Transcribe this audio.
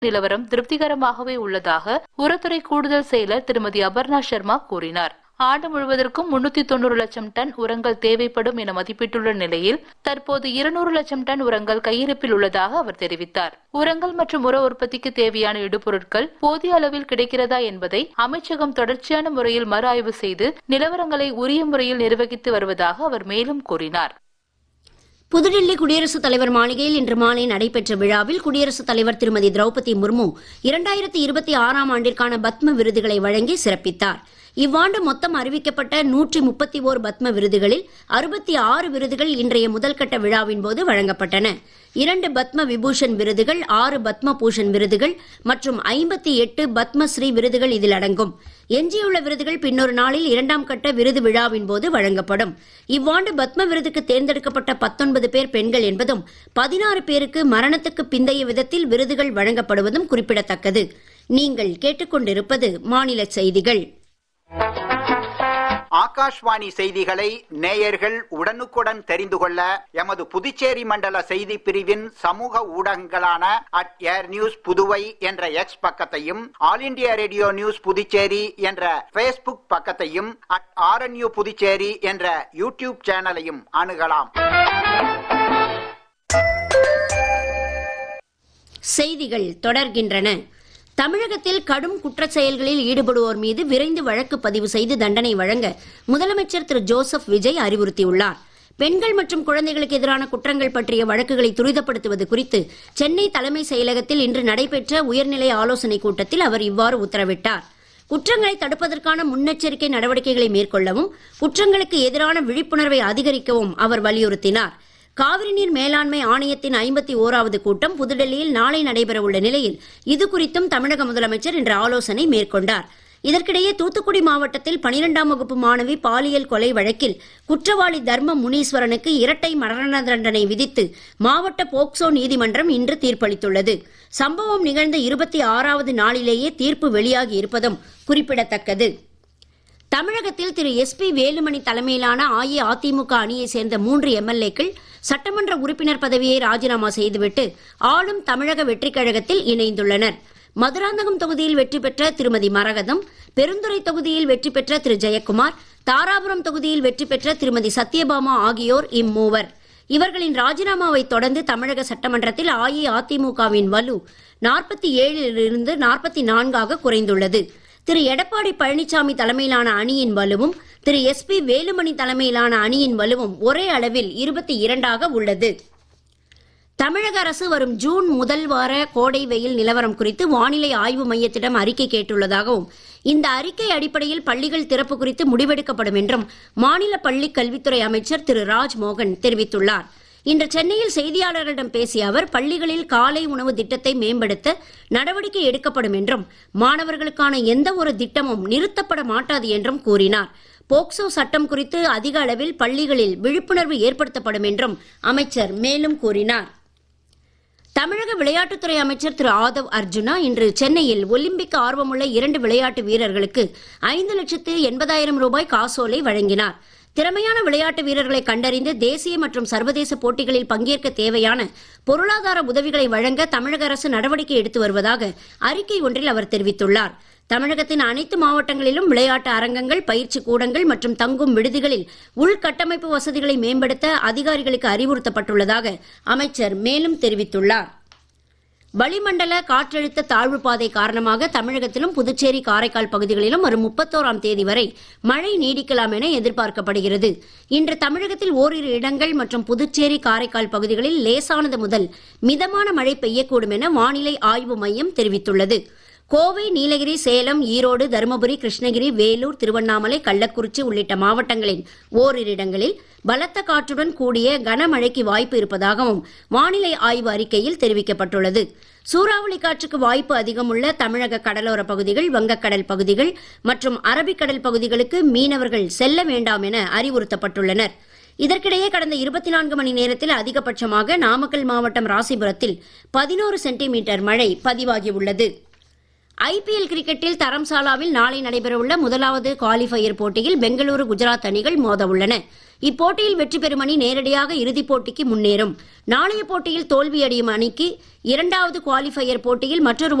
நிலவரம் திருப்திகரமாகவே உள்ளதாக உரத்துறை கூடுதல் செயலர் திருமதி அபர்ணா சர்மா கூறினார் ஆண்டு முழுவதற்கும் முன்னூத்தி தொண்ணூறு லட்சம் டன் உரங்கள் தேவைப்படும் என மதிப்பிட்டுள்ள நிலையில் தற்போது இருநூறு லட்சம் டன் உரங்கள் கையிருப்பில் உள்ளதாக அவர் தெரிவித்தார் உரங்கள் மற்றும் உர உற்பத்திக்கு தேவையான இடுபொருட்கள் போதிய அளவில் கிடைக்கிறதா என்பதை அமைச்சகம் தொடர்ச்சியான முறையில் மறு ஆய்வு செய்து நிலவரங்களை உரிய முறையில் நிர்வகித்து வருவதாக அவர் மேலும் கூறினார் புதுடில்லி குடியரசுத் தலைவர் மாளிகையில் இன்று மாலை நடைபெற்ற விழாவில் குடியரசுத் தலைவர் திருமதி திரௌபதி முர்மு இரண்டாயிரத்தி இருபத்தி ஆறாம் ஆண்டிற்கான பத்ம விருதுகளை வழங்கி சிறப்பித்தார் இவ்வாண்டு மொத்தம் அறிவிக்கப்பட்ட நூற்றி முப்பத்தி ஓர் பத்ம விருதுகளில் அறுபத்தி ஆறு விருதுகள் இன்றைய முதல்கட்ட விழாவின் போது வழங்கப்பட்டன இரண்டு பத்ம விபூஷன் விருதுகள் ஆறு பத்ம பூஷன் விருதுகள் மற்றும் ஐம்பத்தி எட்டு பத்மஸ்ரீ விருதுகள் இதில் அடங்கும் எஞ்சியுள்ள விருதுகள் பின்னொரு நாளில் இரண்டாம் கட்ட விருது விழாவின் போது வழங்கப்படும் இவ்வாண்டு பத்ம விருதுக்கு தேர்ந்தெடுக்கப்பட்ட பத்தொன்பது பேர் பெண்கள் என்பதும் பதினாறு பேருக்கு மரணத்துக்கு பிந்தைய விதத்தில் விருதுகள் வழங்கப்படுவதும் குறிப்பிடத்தக்கது நீங்கள் கேட்டுக்கொண்டிருப்பது மாநில செய்திகள் ஆகாஷ்வாணி செய்திகளை நேயர்கள் உடனுக்குடன் தெரிந்து கொள்ள எமது புதுச்சேரி மண்டல செய்தி பிரிவின் சமூக ஊடகங்களான அட் ஏர் நியூஸ் புதுவை என்ற எக்ஸ் பக்கத்தையும் All India Radio News Puducherry என்ற பேஸ்புக் பக்கத்தையும் அட் ஆர்என்யூ புதுச்சேரி என்ற யூடியூப் சேனலையும் அணுகலாம் செய்திகள் தொடர்கின்றன தமிழகத்தில் கடும் குற்றச் செயல்களில் ஈடுபடுவோர் மீது விரைந்து வழக்கு பதிவு செய்து தண்டனை வழங்க முதலமைச்சர் திரு ஜோசப் விஜய் அறிவுறுத்தியுள்ளார் பெண்கள் மற்றும் குழந்தைகளுக்கு எதிரான குற்றங்கள் பற்றிய வழக்குகளை துரிதப்படுத்துவது குறித்து சென்னை தலைமை செயலகத்தில் இன்று நடைபெற்ற உயர்நிலை ஆலோசனைக் கூட்டத்தில் அவர் இவ்வாறு உத்தரவிட்டார் குற்றங்களை தடுப்பதற்கான முன்னெச்சரிக்கை நடவடிக்கைகளை மேற்கொள்ளவும் குற்றங்களுக்கு எதிரான விழிப்புணர்வை அதிகரிக்கவும் அவர் வலியுறுத்தினார் காவிரி நீர் மேலாண்மை ஆணையத்தின் ஐம்பத்தி ஓராவது கூட்டம் புதுடெல்லியில் நாளை நடைபெறவுள்ள நிலையில் இது குறித்தும் தமிழக முதலமைச்சர் இன்று ஆலோசனை மேற்கொண்டார் இதற்கிடையே தூத்துக்குடி மாவட்டத்தில் பனிரெண்டாம் வகுப்பு மாணவி பாலியல் கொலை வழக்கில் குற்றவாளி தர்ம முனீஸ்வரனுக்கு இரட்டை மரண தண்டனை விதித்து மாவட்ட போக்சோ நீதிமன்றம் இன்று தீர்ப்பளித்துள்ளது சம்பவம் நிகழ்ந்த இருபத்தி ஆறாவது நாளிலேயே தீர்ப்பு வெளியாகி இருப்பதும் குறிப்பிடத்தக்கது தமிழகத்தில் திரு எஸ் பி வேலுமணி தலைமையிலான அஇஅதிமுக அணியைச் சேர்ந்த மூன்று எம்எல்ஏக்கள் சட்டமன்ற உறுப்பினர் பதவியை ராஜினாமா செய்துவிட்டு ஆளும் தமிழக வெற்றிக் கழகத்தில் இணைந்துள்ளனர் மதுராந்தகம் தொகுதியில் வெற்றி பெற்ற திருமதி மரகதம் பெருந்துறை தொகுதியில் வெற்றி பெற்ற திரு ஜெயக்குமார் தாராபுரம் தொகுதியில் வெற்றி பெற்ற திருமதி சத்யபாமா ஆகியோர் இம்மூவர் இவர்களின் ராஜினாமாவை தொடர்ந்து தமிழக சட்டமன்றத்தில் அஇஅதிமுகவின் வலு நாற்பத்தி ஏழிலிருந்து நாற்பத்தி நான்காக குறைந்துள்ளது திரு எடப்பாடி பழனிசாமி தலைமையிலான அணியின் வலுவும் திரு எஸ் பி வேலுமணி தலைமையிலான அணியின் வலுவும் ஒரே அளவில் இருபத்தி இரண்டாக உள்ளது தமிழக அரசு வரும் ஜூன் முதல் வார கோடை வெயில் நிலவரம் குறித்து வானிலை ஆய்வு மையத்திடம் அறிக்கை கேட்டுள்ளதாகவும் இந்த அறிக்கை அடிப்படையில் பள்ளிகள் திறப்பு குறித்து முடிவெடுக்கப்படும் என்றும் மாநில பள்ளிக் கல்வித்துறை அமைச்சர் திரு ராஜ்மோகன் தெரிவித்துள்ளார் இன்று சென்னையில் செய்தியாளர்களிடம் பேசிய அவர் பள்ளிகளில் காலை உணவு திட்டத்தை மேம்படுத்த நடவடிக்கை எடுக்கப்படும் என்றும் மாணவர்களுக்கான எந்த ஒரு திட்டமும் நிறுத்தப்பட மாட்டாது என்றும் கூறினார் போக்சோ சட்டம் குறித்து அதிக அளவில் பள்ளிகளில் விழிப்புணர்வு ஏற்படுத்தப்படும் என்றும் அமைச்சர் மேலும் கூறினார் தமிழக விளையாட்டுத்துறை அமைச்சர் திரு ஆதவ் அர்ஜுனா இன்று சென்னையில் ஒலிம்பிக் ஆர்வமுள்ள இரண்டு விளையாட்டு வீரர்களுக்கு ஐந்து லட்சத்து எண்பதாயிரம் ரூபாய் காசோலை வழங்கினார் திறமையான விளையாட்டு வீரர்களை கண்டறிந்து தேசிய மற்றும் சர்வதேச போட்டிகளில் பங்கேற்க தேவையான பொருளாதார உதவிகளை வழங்க தமிழக அரசு நடவடிக்கை எடுத்து வருவதாக அறிக்கை ஒன்றில் அவர் தெரிவித்துள்ளார் தமிழகத்தின் அனைத்து மாவட்டங்களிலும் விளையாட்டு அரங்கங்கள் பயிற்சி கூடங்கள் மற்றும் தங்கும் விடுதிகளில் உள்கட்டமைப்பு வசதிகளை மேம்படுத்த அதிகாரிகளுக்கு அறிவுறுத்தப்பட்டுள்ளதாக அமைச்சர் மேலும் தெரிவித்துள்ளார் வளிமண்டல காற்றழுத்த தாழ்வு பாதை காரணமாக தமிழகத்திலும் புதுச்சேரி காரைக்கால் பகுதிகளிலும் வரும் முப்பத்தோராம் தேதி வரை மழை நீடிக்கலாம் என எதிர்பார்க்கப்படுகிறது இன்று தமிழகத்தில் ஓரிரு இடங்கள் மற்றும் புதுச்சேரி காரைக்கால் பகுதிகளில் லேசானது முதல் மிதமான மழை பெய்யக்கூடும் என வானிலை ஆய்வு மையம் தெரிவித்துள்ளது கோவை நீலகிரி சேலம் ஈரோடு தருமபுரி கிருஷ்ணகிரி வேலூர் திருவண்ணாமலை கள்ளக்குறிச்சி உள்ளிட்ட மாவட்டங்களின் ஓரிரு இடங்களில் பலத்த காற்றுடன் கூடிய கனமழைக்கு வாய்ப்பு இருப்பதாகவும் வானிலை ஆய்வு அறிக்கையில் தெரிவிக்கப்பட்டுள்ளது சூறாவளி காற்றுக்கு வாய்ப்பு அதிகமுள்ள தமிழக கடலோர பகுதிகள் வங்கக்கடல் பகுதிகள் மற்றும் அரபிக்கடல் பகுதிகளுக்கு மீனவர்கள் செல்ல வேண்டாம் என அறிவுறுத்தப்பட்டுள்ளனர் இதற்கிடையே கடந்த இருபத்தி நான்கு மணி நேரத்தில் அதிகபட்சமாக நாமக்கல் மாவட்டம் ராசிபுரத்தில் பதினோரு சென்டிமீட்டர் மழை பதிவாகியுள்ளது ஐபிஎல் கிரிக்கெட்டில் தரம்சாலாவில் நாளை நடைபெறவுள்ள முதலாவது குவாலிஃபயர் போட்டியில் பெங்களூரு குஜராத் அணிகள் மோத உள்ளன இப்போட்டியில் வெற்றி பெறும் அணி நேரடியாக இறுதிப் போட்டிக்கு முன்னேறும் நாளைய போட்டியில் தோல்வியடையும் அணிக்கு இரண்டாவது குவாலிஃபயர் போட்டியில் மற்றொரு